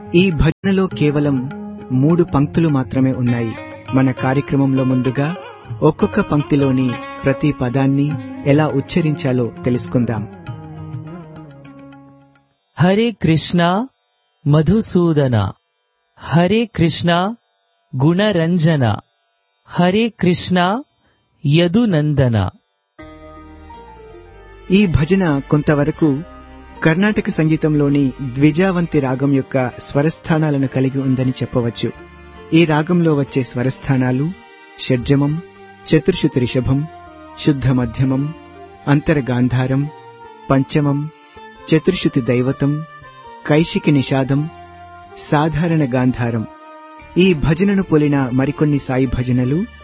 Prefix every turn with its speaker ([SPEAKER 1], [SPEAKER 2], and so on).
[SPEAKER 1] ఈ భజనలో కేవలం మూడు పంక్తులు మాత్రమే ఉన్నాయి మన కార్యక్రమంలో ముందుగా ఒక్కొక్క పంక్తిలోని ప్రతి పదాన్ని ఎలా ఉచ్చరించాలో తెలుసుకుందాం
[SPEAKER 2] హరే కృష్ణ మధుసూదన హరే కృష్ణ గుణరంజన హరే కృష్ణ యదునందన
[SPEAKER 1] ఈ భజన కొంతవరకు కర్ణాటక సంగీతంలోని ద్విజావంతి రాగం యొక్క స్వరస్థానాలను కలిగి ఉందని చెప్పవచ్చు ఈ రాగంలో వచ్చే స్వరస్థానాలు షడ్జమం చతుర్శుతి రిషభం శుద్ధ మధ్యమం అంతరగాంధారం పంచమం చతుర్శుతి దైవతం కైశికి నిషాదం సాధారణ గాంధారం ఈ భజనను పోలిన మరికొన్ని సాయి భజనలు